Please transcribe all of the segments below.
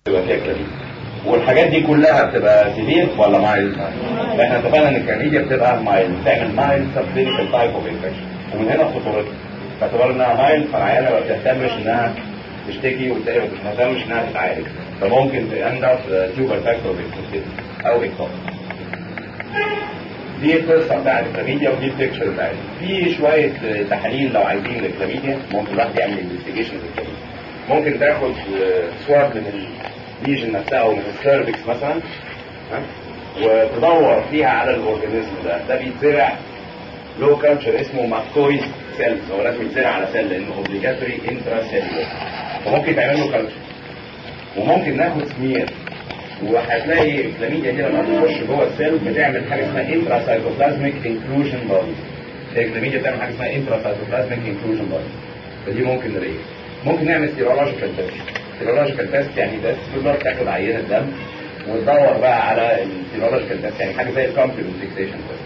يبقى فيها كلاميديا والحاجات دي كلها بتبقى سيفير ولا مايل احنا اتفقنا ان الكلاميديا بتبقى مايل بتعمل مايل سب كلينيكال تايب اوف انفكشن ومن هنا خطورتها باعتبار انها مايل فالعيانه ما بتهتمش انها تشتكي وبالتالي ما بتهتمش انها تتعالج فممكن تأندى في تيوبر فاكتور او اكتوب دي القصه بتاعت الكلاميديا ودي البيكتشر بتاعتها في شويه تحاليل لو عايزين للكلاميديا ممكن الواحد يعمل انفستيجيشن للكلاميديا ممكن تاخد سواب من الليجن نفسها او من السيرفكس مثلا ها؟ وتدور فيها على الاورجانيزم ده ده بيتزرع لو كالتشر اسمه ماكويز سيلز هو لازم يتزرع على سيل لانه اوبليجاتوري انترا سيلولر فممكن تعمل له كالتشر وممكن ناخد سمير وهتلاقي الكلاميديا دي لما تخش جوه السيل بتعمل حاجه اسمها انترا سايتوبلازميك انكلوجن بودي الكلاميديا بتعمل حاجه اسمها انترا سايتوبلازميك انكلوجن بودي فدي ممكن نلاقيها ممكن نعمل سيرولوجيكال تيست سيرولوجيكال تيست يعني ده تقدر تاخد عينه دم وتدور بقى على السيرولوجيكال تيست يعني حاجه زي الكومبلمنت فيكسيشن تيست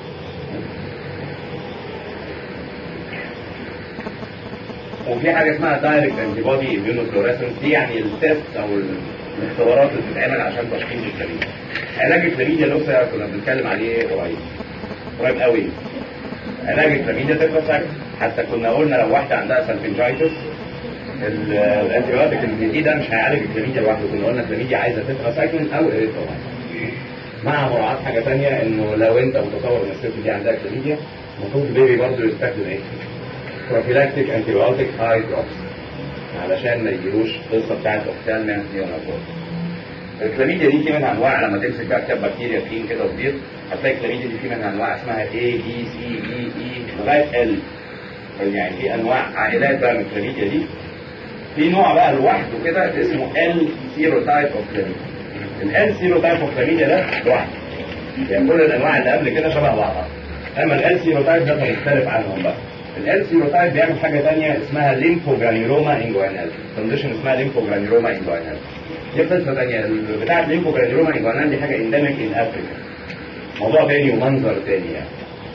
وفي حاجه اسمها دايركت انتي بودي اميونوفلوريسنس دي يعني التيست او الاختبارات اللي بتتعمل عشان تشخيص الكلاميديا علاج الكلاميديا لسه كنا بنتكلم عليه قريب قريب قوي علاج الكلاميديا تبقى حتى كنا قلنا لو واحده عندها سالفنجايتس الانتيبيوتيك اللي دي ده مش هيعالج الكلاميديا لوحده كنا قلنا الكلاميديا عايزه تبقى سايكلين او اريثرومايسين مع مراعاه حاجه ثانيه انه لو انت متصور ان الست دي عندها كلاميديا المفروض البيبي برضه يستخدم ايه؟ بروفيلاكتيك انتيبيوتيك هاي دروبس علشان ما يجيلوش القصه بتاعت اوكتالمنت نيوناتول الكلاميديا دي في منها انواع لما تمسك بقى كتاب بكتيريا كلين كده وتطير هتلاقي الكلاميديا دي في منها انواع اسمها A B C E E لغايه L يعني في انواع عائلات بقى من الكلاميديا دي في نوع بقى لوحده كده اسمه ال سيروتايب اوف كلاميديا ال سيروتايب اوف كلاميديا ده لوحده يعني كل الانواع اللي قبل كده شبه بعضها اما ال سيروتايب ده فيختلف عنهم بقى ال سيروتايب بيعمل حاجه ثانيه اسمها ليمفوجرانيروما انجوانال كونديشن اسمها ليمفوجرانيروما انجوانال دي قصه ثانيه بتاعه ليمفوجرانيروما انجوانال دي حاجه اندمج ان افريكا موضوع تاني ومنظر تاني يعني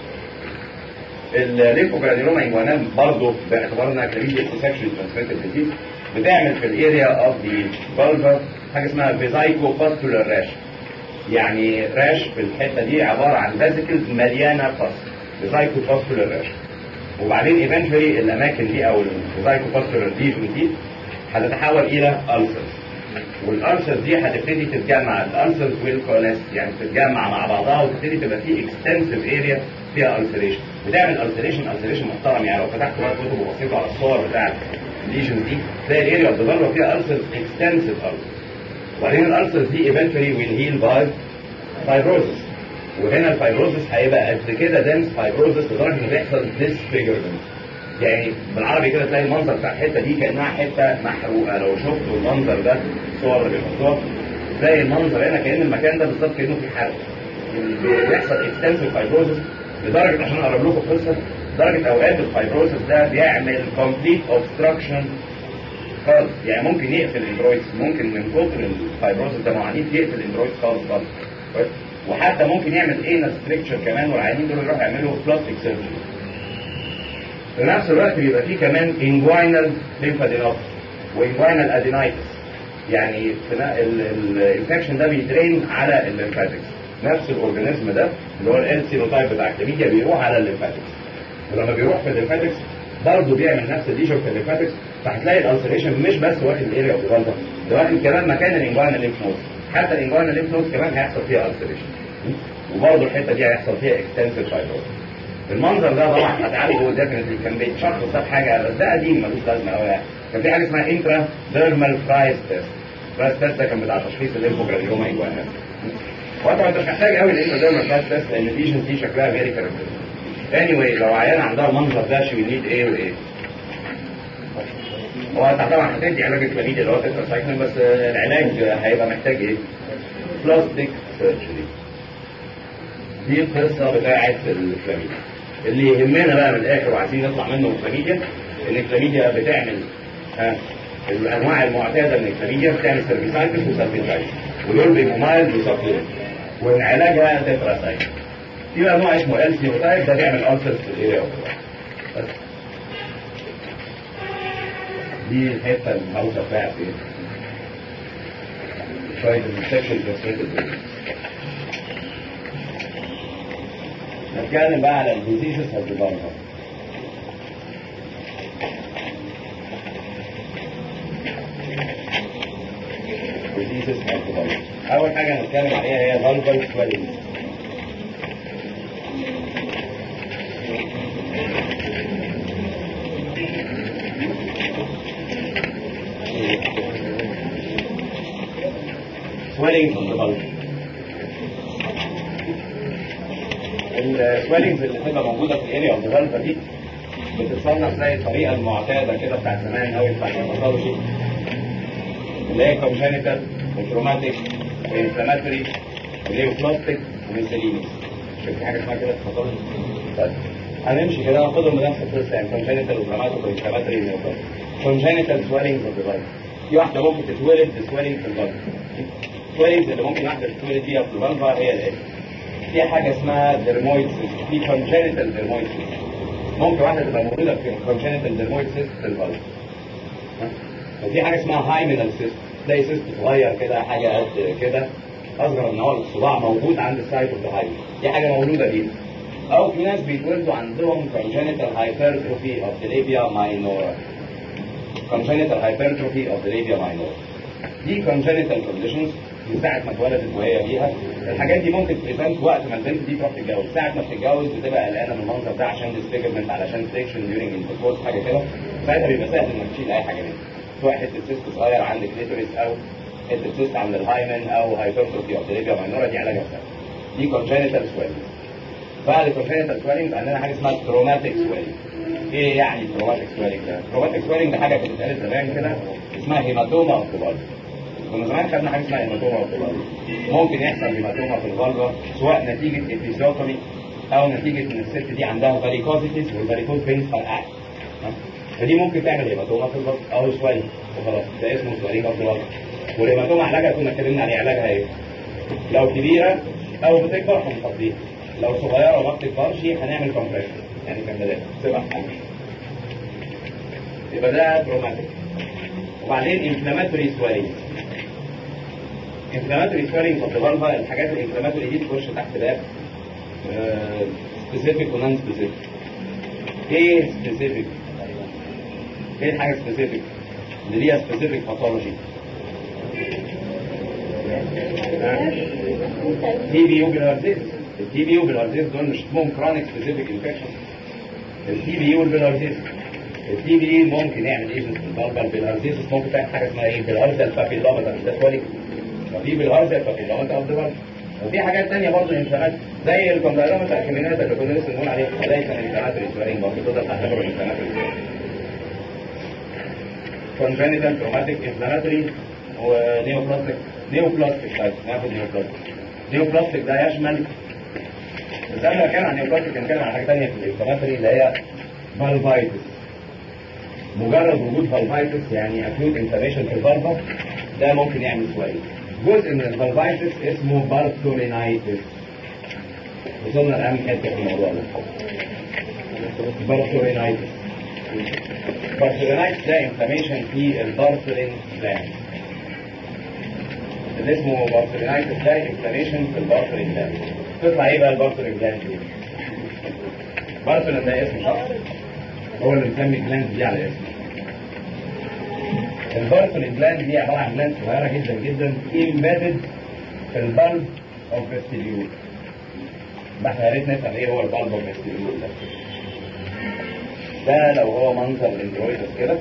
الليمفوجرانيروما انجوانال برضه باعتبار انها كلاميديا سكشن ترانسميتد ديزيز بتعمل في الاريا اوف ذا فالفر حاجه اسمها فيزايكو باستولار راش يعني راش في الحته دي عباره عن فيزيكلز مليانه باست فيزايكو باستولار راش وبعدين ايفنتشولي الاماكن دي او الفيزايكو باستولار ليجن دي هتتحول الى ألسرز والألسرز دي هتبتدي تتجمع الألسرز والكوليست يعني تتجمع مع بعضها وتبتدي تبقى في اكستنسيف اريا فيها ألسريشن بتعمل ألسريشن ألسريشن محترم يعني لو فتحت بقى كتب وبصيتوا على الصور بتاعت الليجن دي تلاقي الاريا اوف ذا فيها ألسرز اكستنسيف ألسرز وبعدين الألسرز دي ايفنتشولي ويل هيل باي فايبروزس وهنا الفايبروزس هيبقى قد كده دنس فايبروزس لدرجه انه بيحصل ديسفيجرمنت يعني بالعربي كده تلاقي المنظر بتاع الحته دي كانها حته محروقه لو شفتوا المنظر ده الصور اللي بيحطوها تلاقي المنظر هنا كان المكان ده بالظبط كانه في حرق بيحصل اكستنسيف فايبروزس لدرجه عشان اقرب لكم القصه درجه اوقات الفايبروزس ده بيعمل كومبليت اوبستراكشن خالص يعني ممكن يقفل الاندرويدز ممكن من كتر الفايبروزس ده عنيف يقفل الاندرويدز خالص خالص وحتى ممكن يعمل ايه ستريكشر كمان والعيانين دول يروحوا يعملوا بلاستيك سيرجري في نفس الوقت بيبقى فيه كمان انجوينال ليمفادينوباثي وانجوينال ادينايتس يعني الانفكشن ده بيترين على الليمفاتكس نفس الاورجانيزم ده اللي هو ال سيروتايب بتاع الكلاميديا بيروح على الليمفاتكس ولما بيروح في الليمفاتكس برضه بيعمل نفس الليجن في الليمفاتكس فهتلاقي الالسريشن مش بس واخد الاريا اوف ذا ده واخد كمان مكان الانجوينال ليمف نود حتى الانجوينال ليمف نود كمان هيحصل فيها السريشن وبرضه الحته دي هيحصل فيها اكستنسيف فايبروز المنظر ده طبعا هتعالجه ديفنتلي كان بيتشخص ده بحاجه بس ده قديم ملوش لازمه قوي يعني كان في حاجه اسمها انترا ديرمال فرايز تيست فرايز تيست ده كان بتاع تشخيص الليمفوجرانيوما انجوانال وانت ما انتش محتاج قوي الانترا ديرمال فرايز تيست لان الليجن دي شكلها فيري كاركترستيك اني anyway لو عيانه عندها المنظر ده شي نيد ايه وايه هو انت طبعا هتدي علاج الكلاميديا اللي هو تتراسايكلين بس العلاج هيبقى محتاج ايه؟ بلاستيك سيرجري دي القصه بتاعت الكلاميديا اللي يهمنا بقى من الاخر وعايزين نطلع منه الكلاميديا ان الكلاميديا بتعمل ها الانواع المعتاده من الكلاميديا بتعمل سيرفيسايتس وسيرفيسايتس ودول بيبقوا مايلد وسبلين وان علاجها تتراسايكلين في بقى نوع اسمه ال سيروتايب ده بيعمل ألسر في الاريا بس دي الحته المعروفه بتاعت ايه شويه السكشن ترانسميتد نتكلم بقى على الديزيزز اوف ذا diseases of the vulva. أول حاجة هنتكلم عليها هي vulval swelling. swelling of the vulva. السويلنجز اللي بتبقى موجودة في الاريا اوف ذا vulva دي بتتصنف زي الطريقة المعتادة كده بتاعت زمان قوي بتاعت الباثولوجي اللي هي كونجينيتال وتروماتيك وانفلاماتوري وليوبلاستيك وميسلينيس شفت حاجه اسمها كده في الباثولوجي طيب هنمشي كده هناخدهم بنفس القصه يعني كونجينيتال وتروماتيك وانفلاماتوري وليوبلاستيك كونجينيتال سويلنج اوف ذا في واحده ممكن تتولد بسويلنج في الفالفا السويلنج اللي ممكن واحده تتولد بيها في الفالفا هي الايه؟ في حاجه اسمها ديرمويد سيست في كونجينيتال ديرمويد سيست ممكن واحده تبقى موجوده في كونجينيتال ديرمويد سيست في الفالفا وفي حاجه اسمها هايمينال سيست تلاقي سيست صغير كده حاجه قد كده اصغر من هو الصباع موجود عند السايت اوف ذا دي حاجه مولوده بيها او في ناس بيتولدوا عندهم congenital hypertrophy of the labia minora congenital hypertrophy of the labia minora دي congenital conditions من ساعة ما اتولدت وهي بيها الحاجات دي ممكن تبريزنت وقت ما البنت دي تروح تتجوز ساعة ما بتتجوز بتبقى قلقانة من المنظر ده عشان disfigurement علشان friction during intercourse حاجة كده ساعتها بيبقى سهل انك تشيل اي حاجة منها سواء حته سيست صغير عند كليتوريس او حته سيست عند الهايمن او هايبرتروفي اوف ليبيا ماينورا دي علاجها سهل دي كونجينيتال سويلنج بعد الكونجينيتال سويلنج عندنا حاجه اسمها تروماتيك سويلنج ايه يعني تروماتيك سويلنج ده؟ تروماتيك سويلنج ده حاجه كانت اتقالت زمان كده اسمها هيماتوما اوف ذا كنا زمان خدنا حاجه اسمها هيماتوما اوف ذا ممكن يحصل هيماتوما في الفالفا سواء نتيجه ابيزوتومي او نتيجه ان الست دي عندها فاريكوزيتيز والفاريكوز فينز فرقعت فدي ممكن تعمل هيماتوما في البطن او سوالي وخلاص ده اسمه سوالين اوف ذا والهيماتوما علاجها كنا اتكلمنا عليه علاجها ايه؟ لو كبيره او بتكبر هنفضيها لو صغيره وما بتكبرش هنعمل كومبريشن يعني كمادات سبع حاجات يبقى ده تروماتيك وبعدين انفلاماتوري سوالينج انفلاماتوري سوالينج اوف ذا الحاجات الانفلاماتوري دي تخش تحت باب سبيسيفيك ونان سبيسيفيك ايه سبيسيفيك ايه حاجه سبيسيفيك اللي ليها سبيسيفيك باثولوجي تي بي يو بالهارديز التي بي يو بالهارديز دول مش اسمهم كرونيك سبيسيفيك انفكشن التي بي يو بالهارديز التي بي ممكن يعمل ايجنت في البلبل بالهارديز ممكن تعمل حاجه اسمها ايه بالهارزل بابيلوما ده كواليك وفي بالهارزل بابيلوما اوف ذا وفي حاجات ثانيه برضه انفلامات زي الكوندايلوما الاكيمينات اللي كنا لسه بنقول عليها ليس انفلاماتوري سوارين برضه تقدر تعتبره انفلاماتوري congenital traumatic inflammatory ونيوبلاستيك نيوبلاستيك طيب ناخد نيوبلاستيك نيوبلاستيك ده يشمل بس قبل ما اتكلم عن نيوبلاستيك هنتكلم عن حاجه ثانيه في الانفلاماتوري اللي هي فالفايتس مجرد وجود فالفايتس يعني اكيوت انفلاميشن في الفالفا ده ممكن يعمل سوالي جزء من الفالفايتس اسمه بارتولينايتس وصلنا لاهم حته في الموضوع ده بارتولينايتس بارتولينايتس ده انفلاميشن في البارتولين جلاند اللي اسمه بارتولينايتس ده انفلاميشن في البارتولين جلاند تطلع ايه بقى البارتولين جلاند دي؟ بارتولين ده اسم شخص هو اللي مسمي الجلاند دي على اسمه البارتولين جلاند دي عباره عن جلاند صغيره جدا جدا embedded في البلب اوف فيستيبيول ده احنا يا ريت نسال ايه هو البلب اوف فيستيبيول ده ده لو هو منظر الاندرويدس كده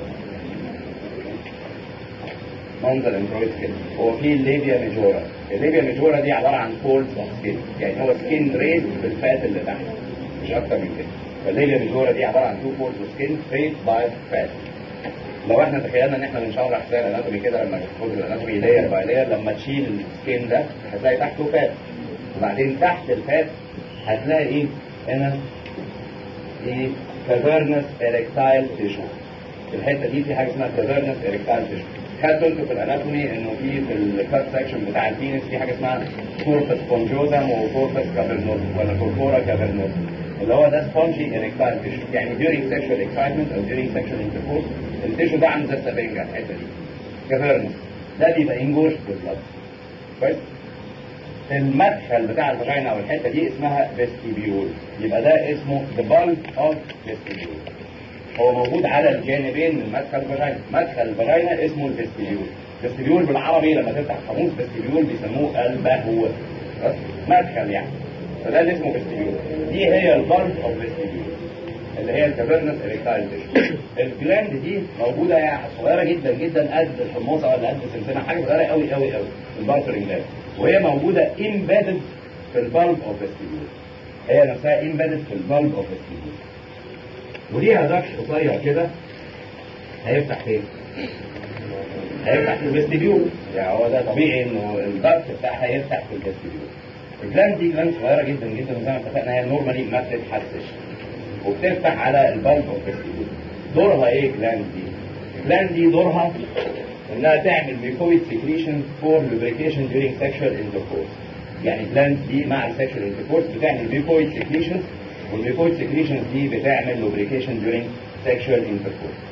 منظر الاندرويدس كده هو فيه الليبيا ميجورا الليبيا ميجورا دي عباره عن فولد اوف سكين يعني هو سكين ريد بالفات اللي تحت مش اكتر من كده فالليبيا ميجورا دي عباره عن تو فولد اوف سكين ريد باي فات لو احنا تخيلنا ان احنا بنشرح زي الاناتومي كده لما تاخد الاناتومي لاير باي لاير لما تشيل السكين ده هتلاقي تحته فات وبعدين تحت الفات هتلاقي ايه هنا ايه كافيرنس اريكتايل تيشو في الحته دي في حاجه اسمها كافيرنس اريكتايل تيشو خدتوا انتوا في الاناتومي انه في في الكات سكشن بتاع البينس في حاجه اسمها كوربس سبونجوزم وكوربس كافرنوزم ولا كوربورا كافرنوزم اللي هو ده سبونجي اريكتايل تيشو يعني during sexual excitement او during sexual intercourse التيشو ده عامل زي السفنجه الحته دي كافيرنس ده بيبقى انجوش بالبلد كويس المدخل بتاع الفاجينا او الحته دي اسمها فيستيبيول يبقى ده اسمه the bulb of vestibule هو موجود على الجانبين من مدخل الفاجينا مدخل الفاجينا اسمه الفيستيبيول فيستيبيول بالعربي لما تفتح قاموس فيستيبيول بيسموه البهو بس مدخل يعني فده اللي اسمه فيستيبيول دي هي البلب اوف فيستيبيول اللي هي الكافيرنس اريكتايل الجلاند دي موجوده يعني صغيره جدا جدا قد الحموصه ولا قد السمسمه حاجه صغيره قوي قوي قوي البارترنج جلاند وهي موجوده امبيدد في البلب اوف فيستيبيول هي نفسها امبيدد في البلب اوف فيستيبيول وليها دكش قصير كده هيفتح فين؟ هيفتح في الفيستيبيول يعني هو ده طبيعي انه الدكت بتاعها يفتح في الفيستيبيول الجلاند دي جلاند صغيره جدا جدا وزي ما اتفقنا هي نورمالي ما بتتحسش وبتفتح على البلب اوف فيستيبيول دورها ايه الجلاند دي؟ الجلاند دي دورها انها تعمل ميكويد سكريشن فور لوبريكيشن during sexual intercourse يعني الجلاند دي مع السكشوال انتركورس بتعمل ميكويد سكريشن والميكويد سكريشن دي بتعمل لوبريكيشن during sexual intercourse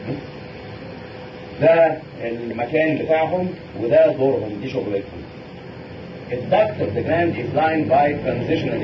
ده المكان بتاعهم وده دورهم دي شغلتهم الدكت اوف ذا جلاند از لاين باي ترانزيشنال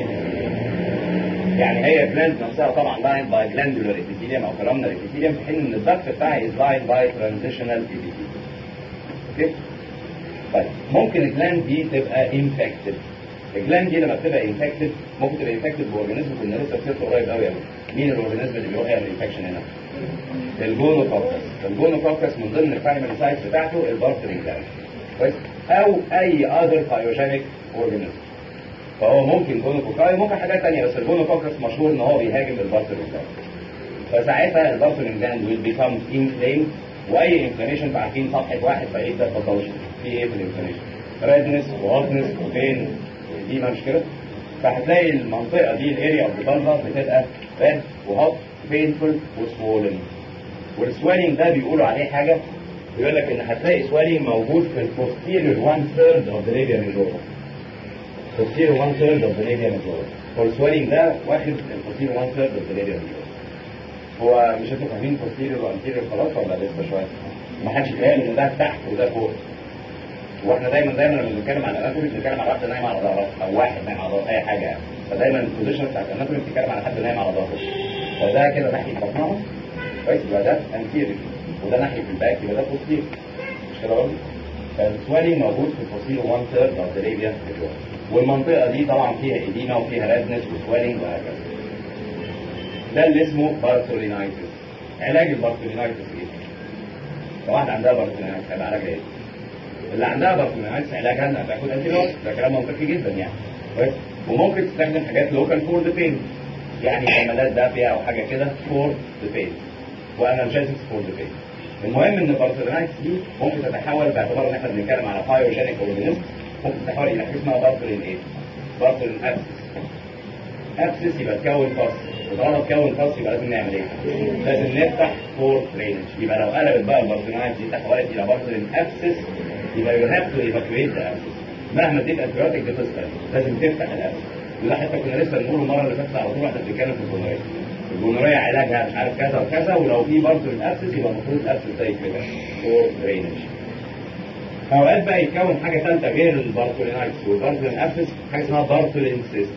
يعني هي جلاند نفسها طبعا لاين باي جلاندولار epithelium او columnar epithelium في حين ان الدكت بتاعها از لاين باي ترانزيشنال epithelium اوكي طيب ممكن الجلاند دي تبقى انفكتد الجلاند دي لما بتبقى انفكتد ممكن تبقى انفكتد باورجانيزم كنا لسه سيرته قريب قوي قوي مين الاورجانيزم اللي بيروح يعمل انفكشن هنا؟ الجونوكوكس الجونوكوكس من ضمن البرايمري سايتس بتاعته البارترنج جلاند كويس او اي اذر بايوجينيك اورجانيزم فهو ممكن جونوكوكاي ممكن حاجات ثانيه بس الجونوكوكس مشهور ان هو بيهاجم البارترنج جلاند فساعتها البارترنج جلاند ويل بيكام انفليم واي انفلاميشن عارفين صفحه واحد فايه ده باثولوجي في ايه في الانفلاميشن ريدنس وهوتنس وبين دي مش كده فهتلاقي المنطقه دي الاريا اوف ذا بتبقى ريد وهوت بينفول وسوولن والسويلنج ده بيقولوا عليه حاجه بيقول لك ان هتلاقي سويلنج موجود في البوستيريور 1 ثيرد اوف ذا ليبيا ميجورا posterior one third of the labia majora والسويلنج ده واخد البوستيريور 1 ثيرد اوف ذا ليبيا ميجورا هو مش انتوا فاهمين posterior وانتيريور خلاص ولا لسه شويه؟ ما حدش قال ان ده تحت وده فوق واحنا دايما دايما لما بنتكلم على الاناتومي بنتكلم على واحده نايمه على ظهرها او واحد نايم على ظهره اي حاجه يعني فدايما البوزيشن بتاعت الاناتومي بتتكلم على حد نايم على ظهره فده كده ناحيه بطنها كويس يبقى ده انتيريور وده ناحيه الباك يبقى ده بوستيريور مش كده برضه؟ فالسوالي موجود في البوستيريور 1 ثيرد اوف ذا ليبيا والمنطقه دي طبعا فيها ايديما وفيها ريدنس وسوالينج وهكذا ده اللي اسمه بارتولينايتس علاج البارتولينايتس ايه؟ لو واحده عندها بارتولينايتس هيبقى علاجها ايه؟ اللي عندها بارتولينايتس علاجها انها تاخد انتي ده كلام منطقي جدا يعني كويس وممكن تستخدم حاجات لوكال فور ذا بين يعني كمادات دافيه او حاجه كده فور ذا بين وانالجيزكس فور ذا بين المهم ان البارتولينايتس دي ممكن تتحول باعتبار ان احنا بنتكلم على بايوجينيك اورجانيزم ممكن تتحول الى حاجه اسمها بارتولين ايه؟ بارتولين ابسس ابسس يبقى تكون فص وطالما تكون فص يبقى لازم نعمل ايه؟ لازم نفتح فور درينج يبقى لو قلبت بقى البارتولينايتس دي تحولت الى بارتولين ابسس يبقى يو هاف تو ايفاكويت ذا ابسس مهما اديت انتيبيوتيك بتسقط لازم تفتح الابسس وده حتى كنا لسه بنقول المره اللي فاتت على طول واحنا بنتكلم في الجونوريا الجونوريا علاجها مش عارف كذا وكذا ولو في برضه الابسس يبقى المفروض الابسس زي كده فور درينج اوقات بقى يتكون حاجه ثالثه غير البارتولينايتس والبارتولين ابسس حاجه اسمها بارتولين سيست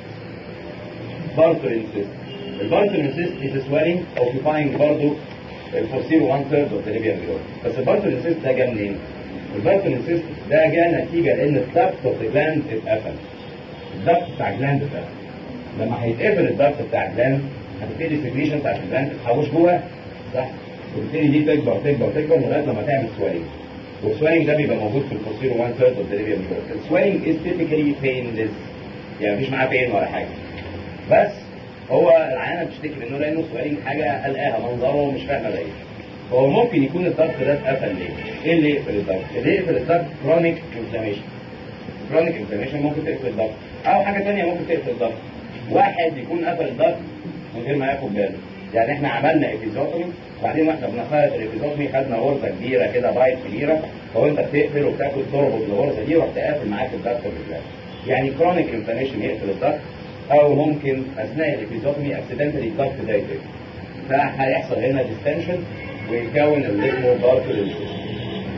بارتولين سيست البارتولين سيست is swelling occupying برضه الفورسير 1 ثيرد اوف ذا ليبيا بس البارتولين سيست ده جه منين؟ البارتولين سيست ده جه نتيجه لان الدكت اوف ذا جلاند اتقفل الدكت بتاع الجلاند اتقفل لما هيتقفل الدكت بتاع الجلاند هتبتدي السكريشن بتاع الجلاند تتحوش جوه صح وتبتدي دي تكبر تكبر تكبر لغايه لما تعمل سويلنج والسويلنج ده بيبقى موجود في البوستيرو 1 ثيرد اوف ذا ليبيا السويلنج از تيبيكالي بينلس يعني مفيش معاه بين ولا حاجه بس هو العيانه بتشتكي منه لانه سويلنج حاجه قلقاها منظره مش فاهمه ده ايه هو ممكن يكون الضغط ده اتقفل ليه؟ ايه اللي يقفل الضغط؟ اللي يقفل الضغط كرونيك انفلاميشن كرونيك انفلاميشن ممكن تقفل الضغط او حاجه ثانيه ممكن تقفل الضغط واحد يكون قفل الضغط من غير ما ياخد باله يعني احنا عملنا ابيزوتومي وبعدين واحنا بنخيط الابيزوتومي خدنا غرزه كبيره كده بايت كبيره فوانت بتقفل وبتاخد تربط الغرزه دي ورحت قافل معاك الضغط بالله يعني كرونيك انفلاميشن يقفل الضغط او ممكن اثناء الابيزوتومي اكسيدنتالي الضغط ده يقفل فهيحصل هنا ديستنشن ويكون اللي اسمه بارتولين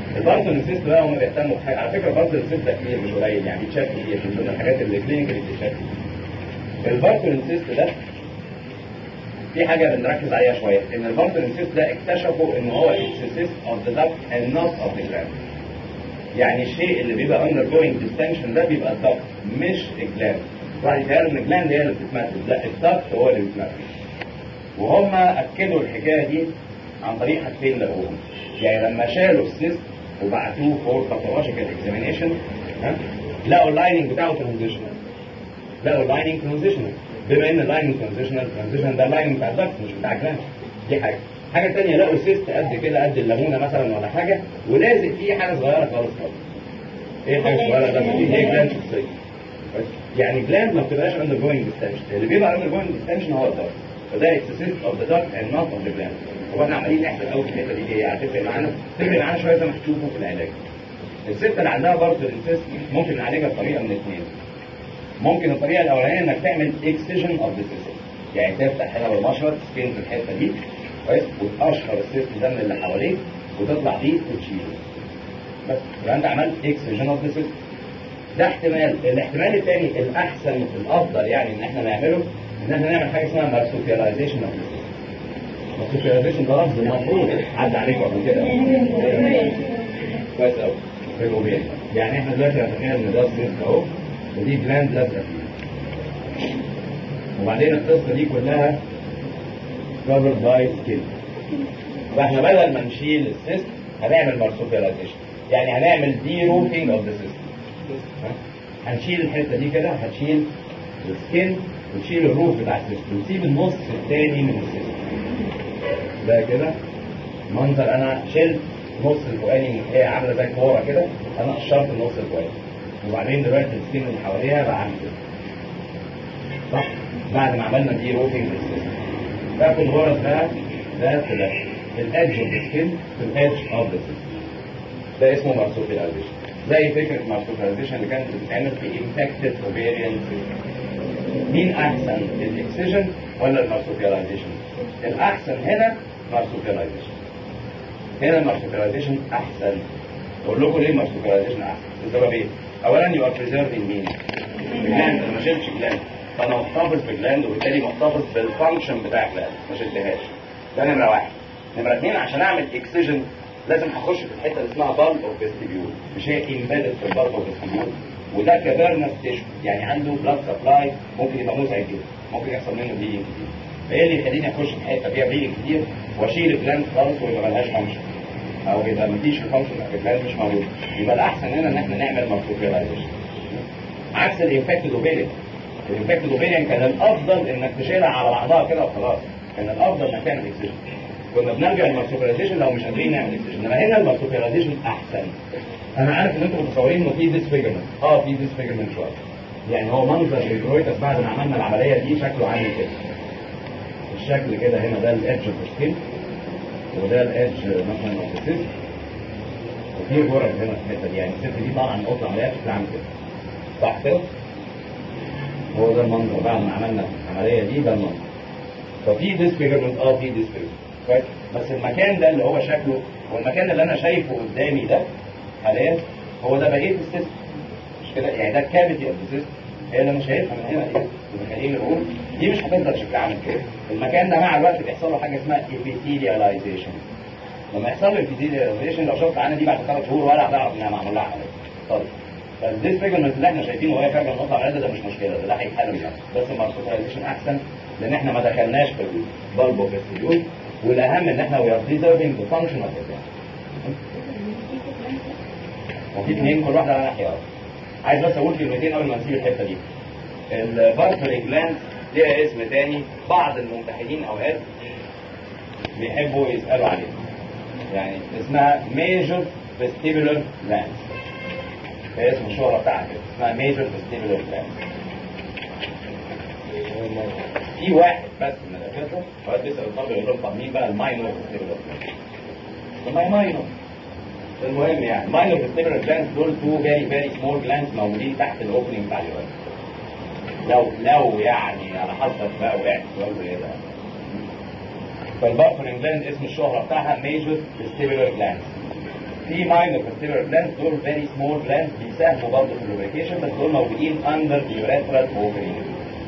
البارتون سيست بقى هم بيهتموا بحاجه على فكره البارتون سيست ده كتير مش قليل يعني بيتشاف كتير من ضمن الحاجات اللي كلينيكال بتتشاف البارتون سيست ده في حاجه بنركز عليها شويه ان البارتون سيست ده اكتشفوا ان هو سيست اوف ذا دكت اند نوت اوف ذا جلاند يعني الشيء اللي بيبقى اندر جوينج ديستنشن ده بيبقى الدكت مش الجلاند واحد يتهيأ ان الجلاند هي اللي بتتمثل لا الدكت هو اللي بيتمثل وهم اكدوا الحكايه دي عن طريق حاجتين لقوهم يعني لما شالوا السيست وبعتوه فور باثولوجيكال اكزامينيشن لقوا اللايننج بتاعه ترانزيشنال لقوا اللايننج ترانزيشنال بما ان اللايننج ترانزيشنال ترانزيشنال ده اللايننج بتاع الدكت مش بتاع الجلاند دي حاجه حاجه ثانيه لقوا سيست قد كده قد الليمونه مثلا ولا حاجه ولازق فيه حاجه صغيره خالص خالص ايه حاجه صغيره ده دي هي جلاند شخصيه يعني جلاند ما بتبقاش اندر جوينج ديستنشن اللي بيبقى اندر جوينج ديستنشن هو الدكت فده اكسسيس اوف ذا دكت اند نوت اوف ذا جلاند هو احنا عمالين نحسب قوي في الحته دي هي هتفرق معانا تفرق معانا شويه زي ما هتشوفوا في العلاج الست اللي عندها برضه الانسيست ممكن نعالجها بطريقه من اثنين ممكن الطريقه الاولانيه انك تعمل اكسجن اوف ذا سيست يعني تفتح هنا بالمشرط سكين في الحته دي كويس وتقشر السيست ده من اللي حواليه وتطلع بيه وتشيله بس يبقى انت عملت اكسجن اوف ذا سيست ده احتمال الاحتمال الثاني الاحسن الافضل يعني ان احنا نعمله ان احنا نعمل حاجه اسمها مارسوبياليزيشن اوف ذا سيست مارسوبياليزيشن ده لفظ المفروض عدى عليكم قبل كده كويس قوي في الأوبيل يعني احنا دلوقتي هنتخيل ان ده السيست اهو ودي جلاند لازقه فيه وبعدين القصه دي كلها covered by skin فاحنا بدل ما نشيل السيست هنعمل مارسوبياليزيشن يعني هنعمل دي روفينج اوف ذا سيست هنشيل الحته دي كده هتشيل السكين وتشيل الروف بتاع السيست ونسيب النص الثاني من السيست ده كده منظر انا شلت النص الفوقاني هي عامله زي كوره كده انا قشرت النص الفوقاني وبعدين دلوقتي السكين اللي حواليها بقى عامل كده صح بعد ما عملنا دي روفينج للسيستم باخد الغرز بقى ده في ده في الادج اوف السكين في الادج اوف ذا سيستم ده اسمه مارسوبيلايزيشن زي فكره مارسوبيلايزيشن اللي كانت بتتعمل في انفكتد اوفيريان مين احسن الاكسجن ولا المارسوبيلايزيشن الاحسن هنا مارسوبيلايزيشن هنا المارسوبيلايزيشن احسن اقول لكم ليه المارسوبيلايزيشن احسن السبب ايه اولا يو ار بريزيرفينج مين جلاند انا ما شلتش جلاند فانا محتفظ بجلاند وبالتالي محتفظ بالفانكشن بتاع جلاند ما شلتهاش ده نمره واحد نمره اثنين عشان اعمل اكسجن لازم هخش في الحته اللي اسمها بالب اوف فيستيبيول مش هي امبيدد في البالب اوف فيستيبيول وده كفيرنس تيشو يعني عنده بلاد سبلاي ممكن يبقى مزعج جدا ممكن يحصل منه بليدنج كتير فايه اللي يخليني اخش في حته فيها بليدنج كتير واشيل الجلاند خالص ويبقى ملهاش فانكشن او يبقى مفيش الفانكشن بتاع الجلاند مش موجود يبقى الاحسن هنا ان احنا نعمل مارسوبيلايزيشن عكس الانفكتد اوبيليان الانفكتد اوبيليان كان الافضل انك تشيلها على بعضها كده وخلاص كان الافضل انك تعمل اكسجن كنا بنرجع للمارسوبيلايزيشن لو مش قادرين نعمل اكسجن انما هنا المارسوبيلايزيشن احسن انا عارف ان انتم متصورين انه في ديسفيجرمنت اه في ديسفيجرمنت شويه يعني هو منظر الكرويتس بعد ما عملنا العمليه دي شكله عامل كده الشكل كده هنا ده الادج اوف سكين وده الادج مثلا اوف السيست وفي غرز هنا في الحته دي يعني الست دي طالعه من اوضه العمليات بتعمل كده صح كده؟ هو ده المنظر بعد ما عملنا العمليه دي ده المنظر ففي ديسفيجرمنت اه في ديسفيجرمنت كويس بس المكان ده اللي هو شكله والمكان اللي انا شايفه قدامي ده حاليا هو ده بقيه السيستم مش كده يعني ده الكافيتي اوف السيستم هي اللي انا شايفها من هنا دي متخيلين نقول دي مش هتفضل شكلها عامل كده المكان ده مع الوقت بيحصل له حاجه اسمها epithelialization لما يحصل له epithelialization لو شفت عنها دي بعد ثلاث شهور ولا هتعرف انها معمول لها عمليه خالص فالديسفيجمنت اللي احنا شايفينه وهي خارجه من النقطه على ده مش مشكله ده, ده هيتحل بنفسه بس المارسوبيلايزيشن احسن لان احنا ما دخلناش في البلب اوف السيول والاهم ان احنا وي ار بريزرفينج ذا فانكشن اوف وفي اثنين كل واحده على ناحيه عايز بس اقول كلمتين قبل ما نسيب الحته دي البارتري جلاند ليها اسم تاني بعض الممتحنين اوقات بيحبوا يسالوا عليه يعني اسمها ميجر فيستيبولر جلاند هي اسم الشهرة بتاعها كده اسمها ميجر فيستيبولر جلاند في واحد بس من الدكاتره اوقات بيسال الطلبه يقول لهم طب مين بقى الماينور فيستيبولر جلاند ماينور المهم يعني ماينور فيستيبولر جلاند دول تو فيري فيري سمول جلاندز موجودين تحت الاوبننج بتاع الوقت لو لو يعني على حسب بقى وقعت سؤال زي ده فالبارفرين جلاند اسم الشهرة بتاعها ميجر فيستيبولر جلاند في ماينر posterior glands دول فيري سمول glands بيساهموا برضه في اللوبريكيشن بس دول موجودين under the urethral ovary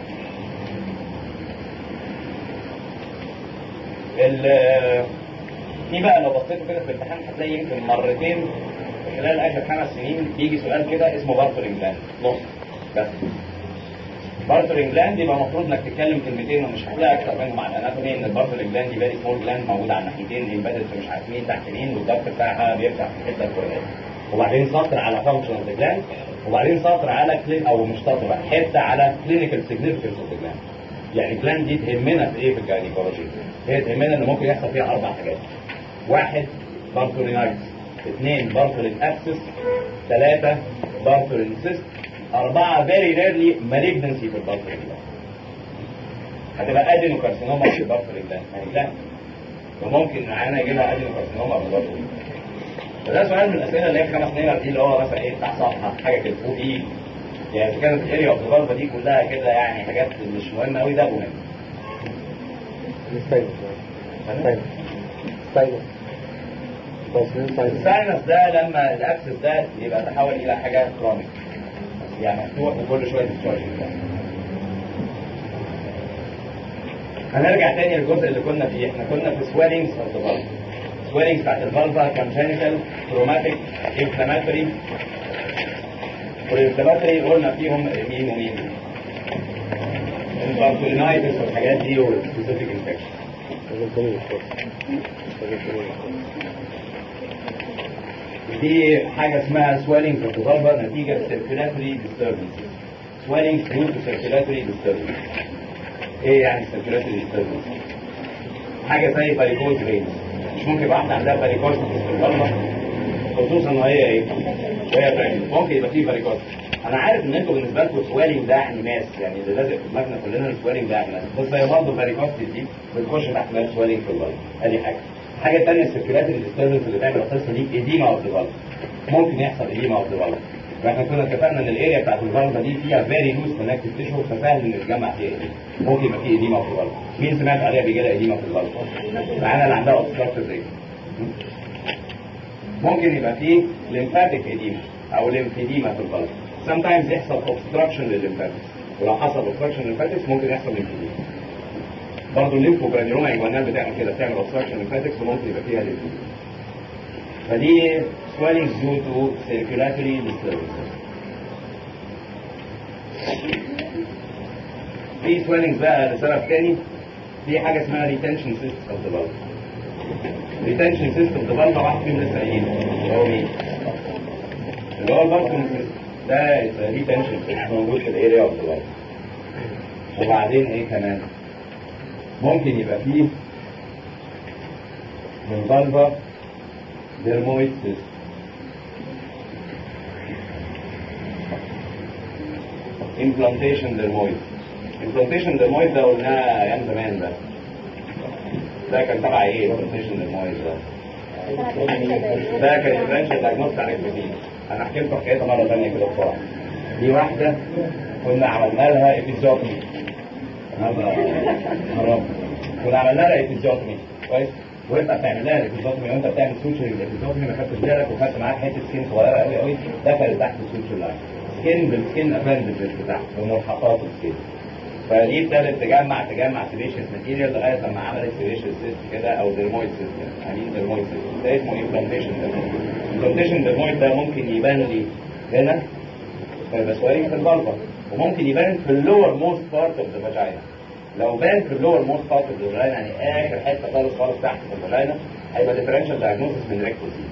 ال- في بقى لو بصيتوا كده في الامتحان هتلاقي يمكن مرتين في خلال اخر خمس سنين بيجي سؤال كده اسمه بارترنج جلاند نص بس بارترنج جلاند يبقى المفروض انك تتكلم كلمتين ومش هتلاقي اكتر منهم على الاناتومي ان البارترنج جلاند دي فيري سمول جلاند موجوده على الناحيتين امبيدد في مش عارف مين تحت مين والضغط بتاعها بيرجع في الحته الفلانيه وبعدين سطر على فانكشن اوف جلاند وبعدين سطر على كلين او مش سطر بقى حته على كلينيكال سيجنفكنس اوف جلاند يعني الجلاند دي تهمنا في ايه في الجاينيكولوجي هي تهمنا ان ممكن يحصل فيها اربع حاجات واحد بارتولينايتس اثنين بارتولين ابسس ثلاثة بارتولين سيست أربعة very rarely malignancy في البارتولين هتبقى ادينوكارسينوما في البارتولين ده لا وممكن معانا يجي لها ادينوكارسينوما في البارتولين فده سؤال من الاسئله اللي هي خمس نمر دي اللي هو مثلا ايه بتاع صفحه حاجه كده فوق ايه يعني إذا كانت الاريا اوف الغرفه دي كلها كده يعني حاجات مش مهمه قوي ده مهم الساينس الساينس الساينس تصميم ساينس الساينس ده لما الاكسس ده يبقى تحول الى حاجه كرونيك يعني مفتوح وكل شويه تتشارج هنرجع تاني للجزء اللي كنا فيه احنا كنا في سويلنجز اوف ذا فالف سويلنجز بتاعت الفالفا كونجنتال تروماتيك انفلاماتوري والانفلاماتوري قلنا فيهم مين ومين البارتولينايتس والحاجات دي والسبيسيفيك انفكشن دي حاجة اسمها swelling في الغربة نتيجة circulatory disturbance swelling due to circulatory disturbance ايه يعني circulatory disturbance حاجة زي varicose veins مش ممكن يبقى واحدة عندها varicose في الغربة خصوصا ان هي ايه وهي pregnant ممكن يبقى فيه varicose انا عارف ان انتوا بالنسبة لكم swelling ده انيماس يعني اللي لازق في دماغنا كلنا السويلنج ده انيماس بس هي برضه varicose دي بتخش تحت باب swelling في الغربة ادي حاجة حاجة تانية السيركيلاتري ديستربنس اللي تعمل القصة دي ايديما اوف ذا ممكن يحصل ايديما اوف ذا واحنا كنا اتفقنا ان الاريا بتاعت الفالفا دي فيها فيري لوز كونكتيف تيشو فسهل ان يتجمع فيها ايديما ممكن يبقى فيه ايديما اوف ذا مين سمعت عليها بيجي لها ايديما في الفالفا؟ معانا اللي عندها اوبستراكتيف ريت ممكن يبقى فيه ليمفاتيك ايديما او ليمفيديما في الفالفا sometimes يحصل obstruction للليمفاتكس ولو حصل obstruction للليمفاتكس ممكن يحصل ليمفيديما برضه الليمفوجرانيوما ايجوانال بتعمل كده بتعمل obstruction للليمفاتكس وممكن يبقى فيها ليمفيديما فدي swelling due to circulatory disturbances في swelling بقى لسبب تاني في حاجة اسمها retention cyst of the valve retention cyst of the valve واحد فيهم لسه قايلينه اللي هو مين؟ اللي هو الباركون cyst ده retention cyst موجود في الاريا of the valve وبعدين ايه كمان؟ ممكن يبقى فيه من فالفا dermoid cyst implantation dermoid implantation dermoid ده قلناه ايام زمان ده ده كان تبع ايه implantation dermoid ده ده كان differential diagnosis على الجديد انا حكيت لكم حكايتها مره ثانيه كده بسرعه دي واحده كنا عملنا لها ابيزوتمي حرام كنا عملنا لها ابيزوتمي كويس وانت بتعمل لها الابيزوتمي وانت بتعمل سوتشر الابيزوتمي ما خدتش بالك وخدت معاك حته سكين صغيره قوي قوي دخلت تحت السوتشر لاين سكين بالسكين ابندجز بتاعها وملحقات السكين فدي ابتدت تجمع تجمع سيليشيس ماتيريال لغايه لما عملت سيليشيس سيست كده او ديرمويد سيست يعني ديرمويد سيست ده اسمه امبلانتيشن امبلانتيشن ديرمويد ده ممكن يبان لي هنا فيبقى سؤالي في البلبة وممكن يبان في اللور موست بارت اوف ذا فاجينا لو بان في اللور موست بارت اوف ذا فاجينا يعني اخر حته خالص خالص تحت في الفاجينا هيبقى ديفرنشال دايجنوستس من ريكتوسيت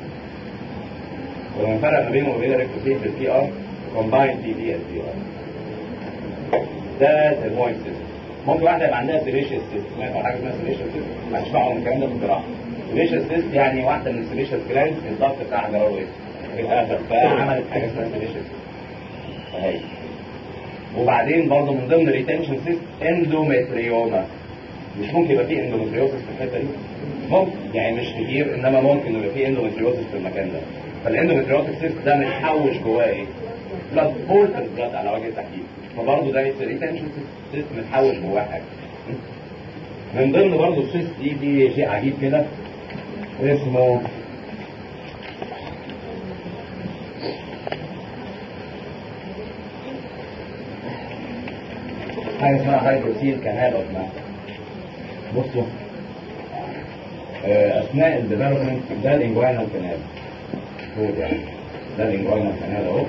ولما نفرق ما بينه وبين الريكتوسيت بالبي ار كومباين بي دي اس بي ار ده البوينت سيستم ممكن واحده يبقى عندها سيريشيس سيستم سمعتوا حاجه اسمها سيريشيس سيستم هتسمعوا من الكلام ده في الجراحه سيريشيس سيستم يعني واحده من السيريشيس جلاند الضغط بتاعها جرى ويست في الاخر فعملت حاجه اسمها سيريشيس اهي وبعدين برضه من ضمن ريتنشن سيست اندومتريوما مش ممكن يبقى فيه اندومتريوسس في الحته دي ممكن يعني مش كتير انما ممكن يبقى فيه اندومتريوسس في المكان ده فالاندومتريوسس سيست ده متحوش جواه ايه؟ بلاد بورتر بلاد على وجه التحديد فبرضه ده ريتنشن سيست متحوش جواه حاجه من ضمن برضه السيست دي دي شيء عجيب كده اسمه حاجه اسمها هيدروسيل كانال اوف ماس بصوا آه، اثناء الديفلوبمنت ده الانجوينال كانال فوق يعني ده الانجوينال كانال اهو